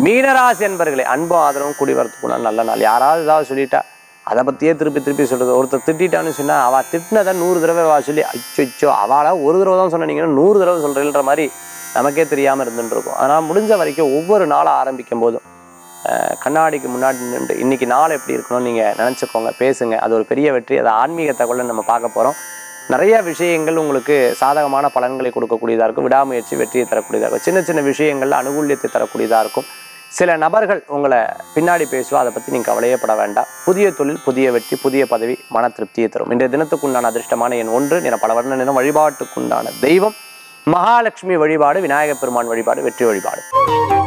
மீனராசி என்பர்களே அன்பும் ஆதரவும் கூடி வரத்துக்குள்ள நல்ல நாள் யாராவது ஏதாவது சொல்லிட்டா அதை பற்றியே திருப்பி திருப்பி சொல்கிறது ஒருத்தர் திட்டான்னு சொன்னால் அவள் திட்டினதை நூறு தடவை வா சொல்லி அச்சோ அவளை ஒரு தடவை தான் சொன்னீங்கன்னா நூறு தடவை சொல்கிறேன்ற மாதிரி நமக்கே தெரியாமல் இருந்துட்டு இருக்கும் அதனால் முடிஞ்ச வரைக்கும் ஒவ்வொரு நாளாக ஆரம்பிக்கும் போதும் அஹ், கண்ணாடிக்கு முன்னாடி நின்று இன்னைக்கு நாள் எப்படி இருக்கணும்னு நீங்கள் நினச்சிக்கோங்க பேசுங்க அது ஒரு பெரிய வெற்றி அது ஆன்மீக தகவலை நம்ம பார்க்க போகிறோம் நிறைய விஷயங்கள் உங்களுக்கு சாதகமான பலன்களை கொடுக்கக்கூடியதாக இருக்கும் விடாமுயற்சி வெற்றியை தரக்கூடியதாக இருக்கும் சின்ன சின்ன விஷயங்கள்ல அனுகூல்யத்தை தரக்கூடியதாக இருக்கும் சில நபர்கள் உங்களை பின்னாடி பேசுவா அதை பற்றி நீங்கள் கவலையே பட வேண்டாம் புதிய தொழில் புதிய வெற்றி புதிய பதவி மன திருப்தியை தரும் இன்றைய தினத்துக்குண்டான அதிர்ஷ்டமான எண் ஒன்று நிற பல வர்ண நிறம் வழிபாட்டுக்குண்டான தெய்வம் மகாலட்சுமி வழிபாடு விநாயகப் பெருமான் வழிபாடு வெற்றி வழிபாடு